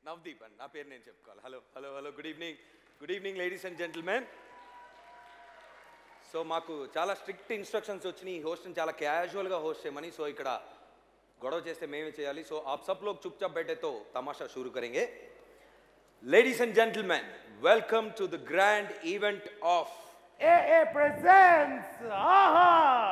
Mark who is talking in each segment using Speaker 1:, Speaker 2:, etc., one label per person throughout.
Speaker 1: నవదీప్ అండి నా పేరు నేను చెప్పుకోవాలి hello hello hello good evening good evening ladies and gentlemen so మాకు చాలా స్ట్రిక్ట్ ఇన్స్ట్రక్షన్స్ వచ్చినాయి ఈ హోస్ట్ని చాలా క్యాజువల్గా హోస్ట్ చేయమని సో ఇక్కడ గొడవ చేస్తే మేమే చేయాలి సో आप सब लोग चुपचाप बैठे तो तमाशा शुरू करेंगे ladies and gentleman welcome to the grand event of
Speaker 2: AA presents ఆహా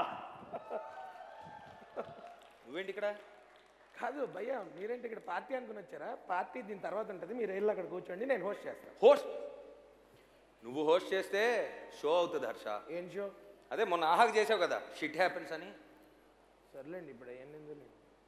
Speaker 1: నువ్వేంటి ఇక్కడ
Speaker 2: కాదు భయ్యా మీరేంటి ఇక్కడ పార్టీ అనుకుని వచ్చారా పార్టీ దీని తర్వాత ఉంటుంది మీరు వెళ్ళి అక్కడ కూర్చోండి నేను హోస్ట్ చేస్తాను
Speaker 1: హోస్ట్ నువ్వు హోస్ట్ చేస్తే షో అవుతుంది హర్ష
Speaker 2: ఏం షో
Speaker 1: అదే మొన్న ఆహాకి చేసావు కదా షిట్ హ్యాపెన్స్ అని
Speaker 2: సర్లేండి ఇప్పుడు అవన్నీ ఎందుకు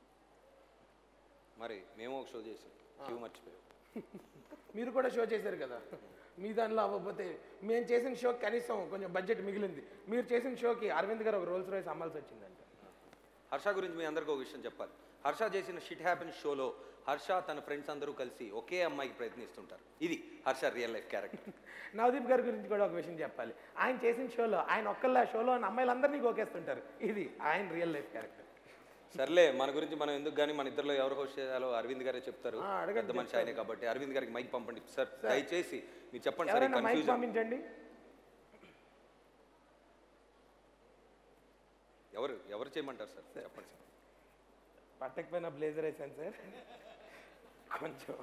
Speaker 1: మరి మేము ఒక షో చేసాం క్యూ మర్చిపోయావు
Speaker 2: మీరు కూడా షో చేశారు కదా మీ దానిలో అవ్వకపోతే మేము చేసిన షో కనీసం కొంచెం బడ్జెట్ మిగిలింది మీరు చేసిన షోకి అరవింద్ గారు ఒక రోల్స్ రాయిస్ అమ్మాల్సి వచ్చిందంట
Speaker 1: హర్ష గురించి మీ అందరికీ ఒక విషయం చెప్పాలి హర్ష చేసిన షిట్ హ్యాపెన్స్ షోలో హర్ష తన ఫ్రెండ్స్ అందరూ కలిసి ఒకే అమ్మాయికి ప్రయత్నిస్తుంటారు ఇది Harsha real life character
Speaker 2: Navdeep గారి గురించి కూడా ఒక విషయం చెప్పాలి ఆయన చేసిన షోలో ఆయన ఒక్కళ్ళ షోలో ఉన్న అమ్మాయిలందరినీ గోకేస్తుంటారు ఇది ఆయన రియల్ లైఫ్ క్యారెక్టర్
Speaker 1: సర్లే మన గురించి మనం ఎందుకు కానీ మన ఇద్దరిలో ఎవరు హోస్ట్ చేయాలో అరవింద్ గారే చెప్తారు
Speaker 2: ఆ, అడగండి,
Speaker 1: పెద్ద మనిషి ఆయనే కాబట్టి అరవింద్ గారికి మైక్ పంపండి సార్ దయచేసి మీరు చెప్పండి సార్
Speaker 2: ఎవరైనా మైక్
Speaker 1: కన్ఫ్యూజన్
Speaker 2: పంపించండి
Speaker 1: ఎవరు ఎవరు చేయమంటారు సార్ చెప్పండి సార్
Speaker 2: పట్టకపోయినా బ్లేజర్ వేసాను సార్ కొంచెం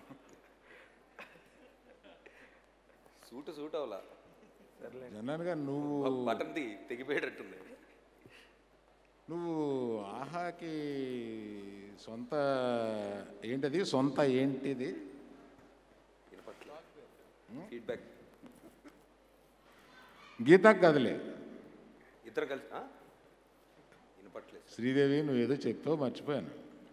Speaker 1: సూటు సూట్ అవలా
Speaker 2: సర్లే
Speaker 3: జనరల్గా నువ్వు
Speaker 1: బటన్ ది తెగిపోయేటట్టుంది
Speaker 3: నువ్వు ఆహాకి సొంత ఏంటది సొంత ఏంటిది
Speaker 1: ఫీడ్బ్యాక్
Speaker 3: గీతకు కదలే
Speaker 1: ఇద్దరు కలిసి ఆ? వినపట్లేదు సార్.
Speaker 3: శ్రీదేవి నువ్వు ఏదో చెప్తావు మర్చిపోయాను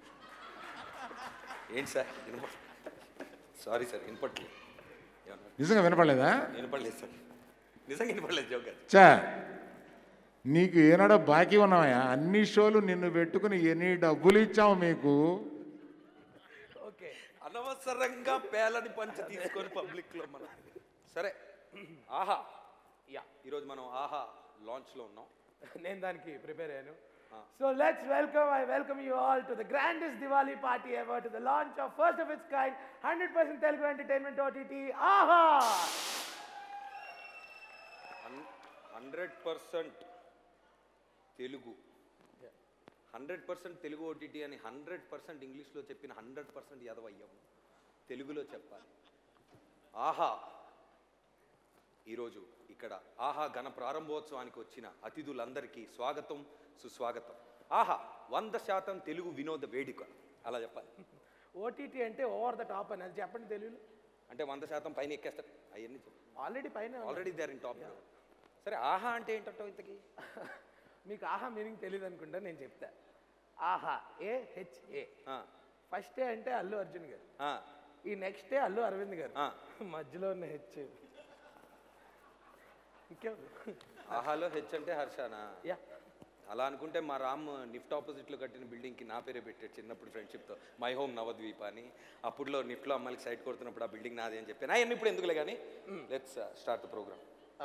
Speaker 1: ఏంటి సార్ వినప సారీ సార్ వినపట్లేదు ఏమన్నా?
Speaker 3: నిజంగా వినపడలేదా
Speaker 1: వినపడలేదు సార్ నిజంగా వినపడలేదు జోక్ కాదు.
Speaker 3: చా నీకు ఏనాడో బాకీ ఉన్నావా అన్ని షోలు నిన్ను పెట్టుకుని ఎన్ని డబ్బులు ఇచ్చావు మీకు
Speaker 2: ఓకే
Speaker 1: అనవసరంగా పేలని పంచి తీసుకొని పబ్లిక్ లో మనం సరే ఆహా
Speaker 2: యా
Speaker 1: ఈరోజు మనం ఆహా లాంచ్ లో ఉన్నాం
Speaker 2: నేను దానికి ప్రిపేర్ అయ్యాను so let's welcome I welcome you all to the grandest Diwali party ever to the launch of first of its kind hundred percent Telugu entertainment OTT Aha
Speaker 1: hundred percent Telugu hundred percent Telugu OTT అని hundred percent ఇంగ్లీష్లో చెప్పిన hundred percent ఎదవయ్యాం తెలుగులో చెప్పాలి ఆహా ఈరోజు ఇక్కడ ఆహా ఘన ప్రారంభోత్సవానికి వచ్చిన అతిథులందరికీ స్వాగతం సుస్వాగతం ఆహా వంద శాతం తెలుగు వినోద వేడుక అలా చెప్పాలి
Speaker 2: ఓటీటీ అంటే ఓవర్ ద టాప్ అని అది చెప్పండి తెలుగులో
Speaker 1: అంటే వంద శాతం పైన ఎక్కేస్తారు అవన్నీ
Speaker 2: ఆల్రెడీ పైన
Speaker 1: ఆల్రెడీ దేర్ ఇన్ టాప్ సరే ఆహా అంటే ఏంటంటావు ఇంతకీ
Speaker 2: మీకు ఆహా మీనింగ్ తెలియదు అనుకుంటా నేను చెప్తా ఆహా ఏ హెచ్ ఏ
Speaker 1: ఆ,
Speaker 2: ఫస్ట్ ఏ అంటే అల్లు అర్జున్ గారు
Speaker 1: ఆ,
Speaker 2: ఈ నెక్స్ట్ డే అల్లు అరవింద్ గారు
Speaker 1: ఆ.
Speaker 2: మధ్యలో ఉన్న హెచ్ ఇంకెవరు
Speaker 1: ఆహాలో హెచ్ అంటే హర్షానా
Speaker 2: యా
Speaker 1: అలా అనుకుంటే మా రామ్ నిఫ్ట్ ఆపోజిట్లో కట్టిన బిల్డింగ్కి నా పేరే పెట్టాడు చిన్నప్పుడు ఫ్రెండ్షిప్తో మై హోమ్ నవద్వీప్ అని అప్పుడులో నిఫ్ట్లో అమ్మాయికి సైట్ కొడుతున్నప్పుడు ఆ బిల్డింగ్ నాది అని చెప్పాను అవన్నీ ఇప్పుడు ఎందుకులే కానీ let's start the program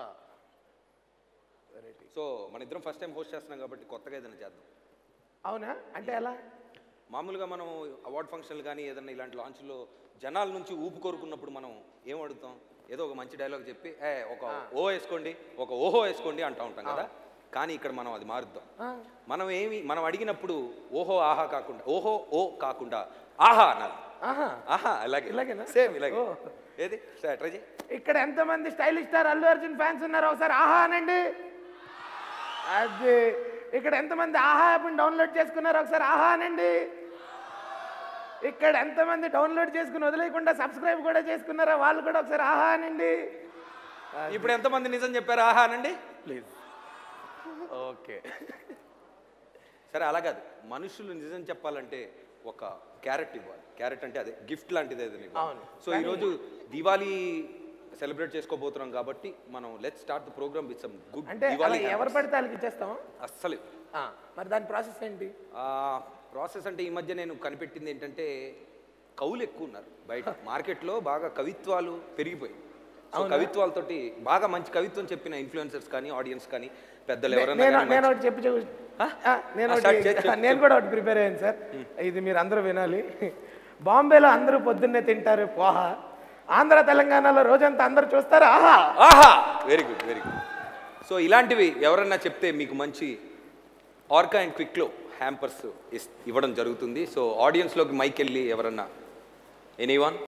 Speaker 2: variety
Speaker 1: so మన ఇద్దరం ఫస్ట్ టైం హోస్ట్ చేస్తున్నాం కాబట్టి కొత్తగా ఏదైనా చేద్దాం
Speaker 2: అవునా అంటే ఎలా
Speaker 1: మామూలుగా మనం అవార్డ్ ఫంక్షన్లు కానీ ఏదైనా ఇలాంటి లాంచ్లో జనాల నుంచి ఊపు కోరుకున్నప్పుడు మనం ఏం అడుగుతాం ఏదో ఒక మంచి డైలాగ్ చెప్పి ఏ ఒక ఓ వేసుకోండి ఒక ఓహో వేసుకోండి అంటూ ఉంటాం కదా కానీ ఇక్కడ మనం అది మారుద్దాం మనం ఏమి మనం అడిగినప్పుడు ఓహో ఆహా కాకుండా ఓహో ఓ కాకుండా ఆహా అనాలి
Speaker 2: ఆహా
Speaker 1: ఆహా అలాగే
Speaker 2: ఇలాగేనా?
Speaker 1: సేమ్ ఇలాగే
Speaker 2: ఓ.
Speaker 1: ఏది ట్రై చేయి
Speaker 2: ఇక్కడ ఎంతమంది stylish star Allu Arjun fans ఉన్నారు ఒకసారి ఆహా అనండి అది ఇక్కడ ఎంతమంది ఆహా యాప్ని డౌన్లోడ్ చేసుకున్నారు ఒకసారి ఆహా అనండి ఇక్కడ ఎంతమంది డౌన్లోడ్ చేసుకుని వదిలేయకుండా సబ్స్క్రైబ్ కూడా చేసుకున్నారా వాళ్ళు కూడా ఒకసారి ఆహా అనండి
Speaker 1: ఇప్పుడు ఎంతమంది నిజం చెప్పారు ఆహా అనండి
Speaker 2: ప్లీజ్ ఓకే
Speaker 1: సరే అలా కాదు మనుషులు నిజం చెప్పాలంటే ఒక క్యారెట్ ఇవ్వాలి క్యారెట్ అంటే అదే గిఫ్ట్ లాంటిది అది నీకు
Speaker 2: అవును.
Speaker 1: సో ఈరోజు దివాళీ సెలబ్రేట్ చేసుకోబోతున్నాం కాబట్టి మనం let start the program with some good
Speaker 2: అంటే అలా
Speaker 1: దివాళీ
Speaker 2: ఎవరు పడితే వాళ్ళకి ఇచ్చేస్తాం
Speaker 1: అస్సలు
Speaker 2: ఆ, మరి దాని ప్రాసెస్ ఏంటి
Speaker 1: ప్రాసెస్ అంటే ఈ మధ్య నేను కనిపెట్టింది ఏంటంటే కవులు ఎక్కువ ఉన్నారు బయట మార్కెట్లో బాగా కవిత్వాలు పెరిగిపోయి సో కవిత్వాలతోటి బాగా మంచి కవిత్వం చెప్పిన ఇన్ఫ్లుయెన్సర్స్ కానీ ఆడియన్స్ కానీ పెద్దలు ఎవరైనా
Speaker 2: నేను
Speaker 1: కానీ
Speaker 2: నేను
Speaker 1: మంచి-
Speaker 2: ఒకటి చెప్పి చూ-
Speaker 1: ఆ?
Speaker 2: ఆ, నేను
Speaker 1: ఆ,
Speaker 2: ఒకటి
Speaker 1: start చేయి, చెప్పు,
Speaker 2: నేను కూడా ఒకటి ప్రిపేర్ అయ్యాను సార్ ఇది మీరు అందరూ వినాలి బాంబేలో అందరూ పొద్దున్నే తింటారు పోహా ఆంధ్ర తెలంగాణలో రోజంతా అందరూ చూస్తారు ఆహా
Speaker 1: ఆహా very good very good so ఇలాంటివి ఎవరన్నా చెప్తే మీకు మంచి ఆర్కా అండ్ క్విక్లో హ్యాంపర్స్ ఇవ్వడం జరుగుతుంది సో ఆడియన్స్లోకి మైక్ వెళ్ళి ఎవరన్నా ఎనీవన్